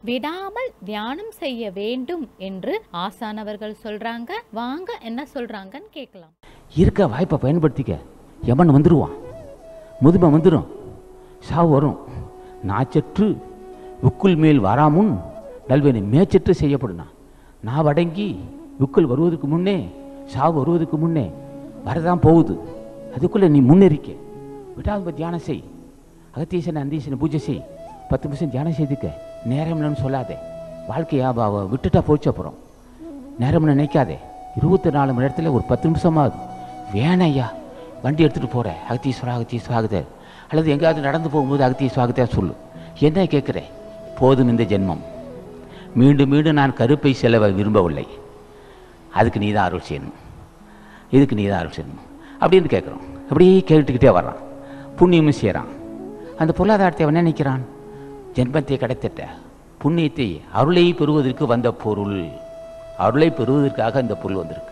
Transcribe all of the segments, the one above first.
விடாமல் தியானம் செய்ய வேண்டும் என்று ஆசானவர்கள் சொல்றாங்க வாங்க என்ன சொல்றாங்கன்னு கேட்கலாம் இருக்க வாய்ப்பை பயன்படுத்திக்க எவன் வந்துடுவான் முதுமை வந்துடும் சாவு வரும் நாச்சற்று உக்குள் மேல் வராமுன் நல்வேனை மேச்சற்று செய்யப்படுனா நான் அடங்கி உக்குள் வருவதற்கு முன்னே சாவு வருவதற்கு முன்னே வரதான் போகுது அதுக்குள்ளே நீ முன்னேறிக்க விடாமல் தியானம் செய் அகத்தீசனை அந்தீசனை பூஜை செய் பத்து நிமிஷம் தியானம் செய்துக்க நேரம் இல்லைன்னு சொல்லாதே வாழ்க்கையா அவ- அவ விட்டுட்டா போச்சு அப்புறம் நேரம்னு நினைக்காதே இருபத்தி நாலு மணி நேரத்தில் ஒரு பத்து நிமிஷமாகுது வேணாம் ஐயா வண்டி எடுத்துகிட்டு போகிறேன் அகத்தீஸ்வரா அகத்தீஸ்வராகுதே அல்லது எங்கேயாவது நடந்து போகும்போது அகத்தீஸ்வராகத்தே சொல்லு என்ன கேட்குறேன் போதும் இந்த ஜென்மம் மீண்டும் மீண்டும் நான் கருப்பை செலவ விரும்பவில்லை அதுக்கு நீ தான் அருள் செய்யணும் இதுக்கு நீ தான் அருள் செய்யணும் அப்படின்னு கேட்குறோம் அப்படியே கேட்டுக்கிட்டே வர்றான் புண்ணியமும் செய்கிறான் அந்த பொருளாதாரத்தை அவன் என்ன நினைக்கிறான் ஜென்மத்தை கிடைத்திட்ட புண்ணியத்தை அருளை பெறுவதற்கு வந்த பொருள் அருளை பெறுவதற்காக இந்த பொருள் வந்திருக்கு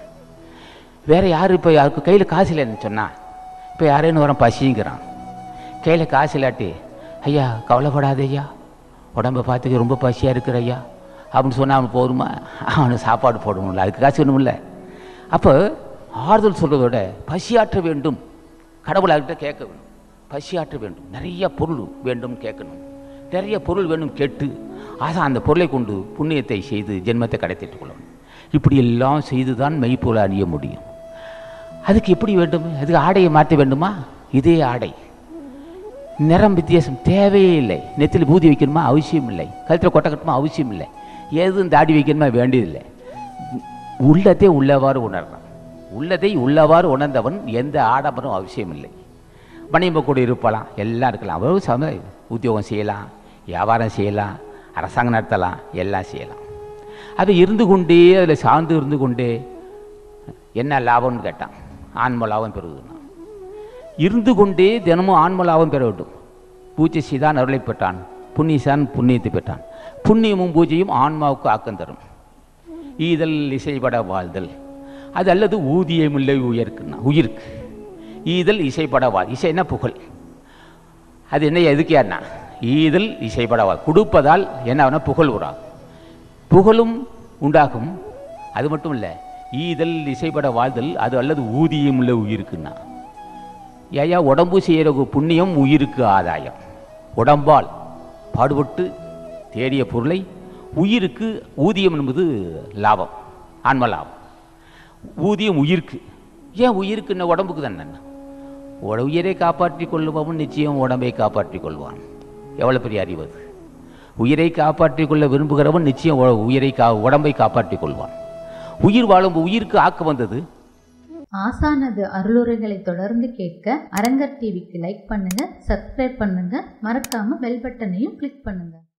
வேற யார் இப்போ யாருக்கு கையில் காசு இல்லைன்னு சொன்னால் இப்போ யாரேன்னு வரான் பசிங்கிறான் கையில் காசு இல்லாட்டி ஐயா கவலைப்படாத ஐயா உடம்பை பார்த்துக்க ரொம்ப பசியாக இருக்கிற ஐயா அப்படின்னு சொன்னால் அவன் போதுமா அவனுக்கு சாப்பாடு போடணும்ல அதுக்கு காசு வேணும்ல அப்போ ஆறுதல் சொல்கிறதோட பசியாற்ற வேண்டும் கடவுளாகிட்ட கேட்க வேணும் பசியாற்ற வேண்டும் நிறைய பொருள் வேண்டும் கேட்கணும் நிறைய பொருள் வேணும் கேட்டு ஆசை அந்த பொருளை கொண்டு புண்ணியத்தை செய்து ஜென்மத்தை கடைத்திட்டுக் கொள்ளணும் இப்படி எல்லாம் செய்து தான் மெய்ப்பொருளை அணிய முடியும் அதுக்கு எப்படி வேண்டும் அதுக்கு ஆடையை மாற்ற வேண்டுமா இதே ஆடை நிறம் வித்தியாசம் தேவையே இல்லை நெத்தியில் பூதி வைக்கணுமா அவசியம் இல்லை கழுத்தில் கொட்டை கட்டணுமா அவசியம் இல்லை எதுவும் தாடி வைக்கணுமா வேண்டியதில்லை உள்ளதே உள்ளவாறு உணர்றான் உள்ளதை உள்ளவாறு உணர்ந்தவன் எந்த ஆடம்பரம் அவசியம் இல்லை மணியம்ப கூட இருப்பலாம் எல்லாம் இருக்கலாம் அவ்வளவு சம உத்தியோகம் செய்யலாம் வியாபாரம் செய்யலாம் அரசாங்கம் நடத்தலாம் எல்லாம் செய்யலாம் அது இருந்து கொண்டே அதில் சார்ந்து இருந்து கொண்டே என்ன லாபம்னு கேட்டான் ஆன்ம லாபம் பெறுவதுன்னா இருந்து கொண்டே தினமும் ஆன்ம லாபம் பெற வேண்டும் பூஜை செய்தான் அருளை பெற்றான் புண்ணியசான் புண்ணியத்தை பெற்றான் புண்ணியமும் பூஜையும் ஆன்மாவுக்கு ஆக்கம் தரும் ஈதல் இசைப்பட வாழ்தல் அது அல்லது ஊதியமில்லை உயர்க்குன்னா உயிருக்கு ஈதல் இசைப்பட வாழ் இசைன்னா புகழ் அது என்ன எதுக்கு யாருன்னா ஈதல் இசைப்பட வாழ் கொடுப்பதால் என்ன ஆகும்னா புகழ் உறாகும் புகழும் உண்டாகும் அது மட்டும் இல்லை ஈதல் இசைப்பட வாழ்தல் அது அல்லது ஊதியம் உள்ள உயிருக்குன்னா ஏயா உடம்பு செய்கிற புண்ணியம் உயிருக்கு ஆதாயம் உடம்பால் பாடுபட்டு தேடிய பொருளை உயிருக்கு ஊதியம் என்பது லாபம் ஆன்ம லாபம் ஊதியம் உயிருக்கு ஏன் உயிருக்குன்னா உடம்புக்கு தானே உட உயிரை காப்பாற்றிக் கொள்ளுபவன் நிச்சயம் உடம்பை காப்பாற்றிக் கொள்வான் எவ்வளோ பெரிய அறிவு அது உயிரை காப்பாற்றிக் கொள்ள விரும்புகிறவன் நிச்சயம் உ- உயிரை கா உடம்பை காப்பாற்றிக் கொள்வான் உயிர் வாழும் உயிருக்கு ஆக்கு வந்தது ஆசானது அருளுரைகளை தொடர்ந்து கேட்க அரங்கர் டிவிக்கு லைக் பண்ணுங்க சப்ஸ்கிரைப் பண்ணுங்க மறக்காம பெல் பட்டனையும் கிளிக் பண்ணுங்க